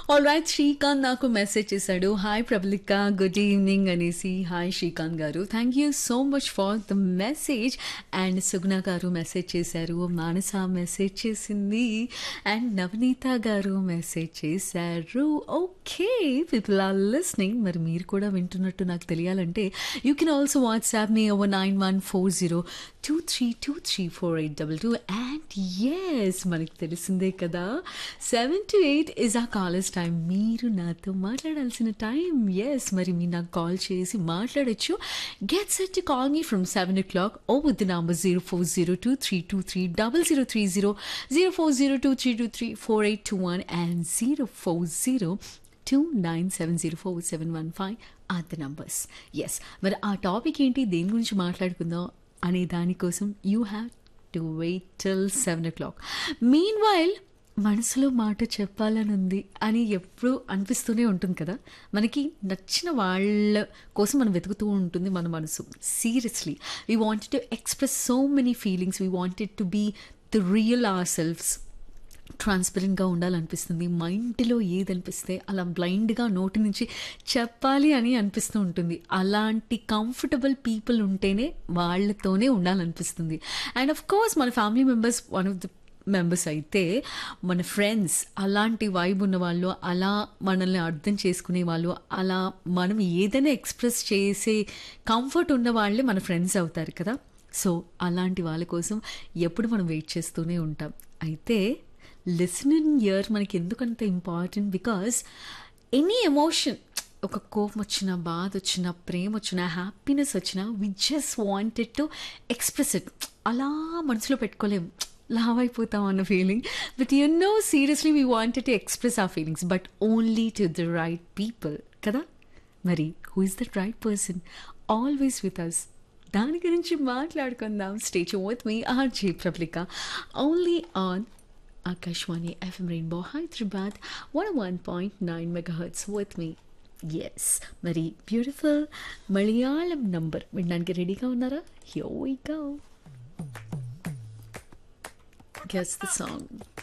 all right Srikanth నాకు message చేశాడు hi Prabalika good evening అనేసి hi Srikanth garu thank you so much for the message and Suguna garu message చేశారు మానస message చేసింది and నవనీత గారు మెసేజ్ చేశారు ఓకే పీపుల్ ఆర్ లిస్నింగ్ మరి మీరు కూడా వింటున్నట్టు నాకు తెలియాలంటే you can also WhatsApp me over nine one four zero two three two three four eight double two and yes మనకి తెలిసిందే కదా seven to eight is ah college time మీరు నాతో మాట్లాడాల్సిన టైం ఎస్ మరి మీరు నాకు కాల్ చేసి మాట్లాడచ్చు get set to call me from seven o'clock oh with number zero four zero two three two three double zero three zero zero four zero two three two three four eight two one and zero four zero two nine seven zero four seven one five are the numbers yes మరి ఆ topic ఏంటి దేని గురించి మాట్లాడుకుందాం అనే దానికోసం you have to wait till seven oh clock meanwhile మనసులో మాట చెప్పాలని ఉంది అని ఎప్పుడు అనిపిస్తూనే ఉంటుంది కదా మనకి నచ్చిన వాళ్ళ కోసం మనం వెతుకుతూ ఉంటుంది మన మనసు seriously we wanted to express so many feelings we wanted to be the real our selfs ట్రాన్స్పరెంట్గా ఉండాలనిపిస్తుంది మైండ్లో ఏది అనిపిస్తే అలా బ్లైండ్గా నోటి నుంచి చెప్పాలి అని అనిపిస్తూ ఉంటుంది అలాంటి కంఫర్టబుల్ పీపుల్ ఉంటేనే వాళ్ళతోనే ఉండాలనిపిస్తుంది అండ్ ఆఫ్ కోర్స్ మన family members one of the members అయితే మన ఫ్రెండ్స్ అలాంటి వైబ్ ఉన్న వాళ్ళు అలా మనల్ని అర్థం చేసుకునే వాళ్ళు అలా మనం ఏదైనా ఎక్స్ప్రెస్ చేసే కంఫర్ట్ ఉన్న వాళ్ళే మన ఫ్రెండ్స్ అవుతారు కదా సో అలాంటి వాళ్ళ కోసం ఎప్పుడు మనం వెయిట్ చేస్తూనే ఉంటాం అయితే లిసనింగ్ ఇయర్ మనకి ఎందుకంత ఇంపార్టెంట్ బికాస్ ఎనీ ఎమోషన్ ఒక కోపం వచ్చినా బాధ వచ్చినా ప్రేమ వచ్చినా హ్యాపీనెస్ వచ్చినా we just wanted to express it అలా మనసులో పెట్టుకోలేం లావ్ అయిపోతాం అన్న feeling but you know seriously we wanted to express ah feelings but only to the right people కదా మరి who is the right person always with us దాని గురించి మాట్లాడుకుందాం stay with me RJ Prabalika only on Akashvani FM Rainbow Hyderabad one one point nine megahertz with me yes మరి beautiful Malayalam number వినడానికి రెడీగా ఉన్నారా here we go guess the song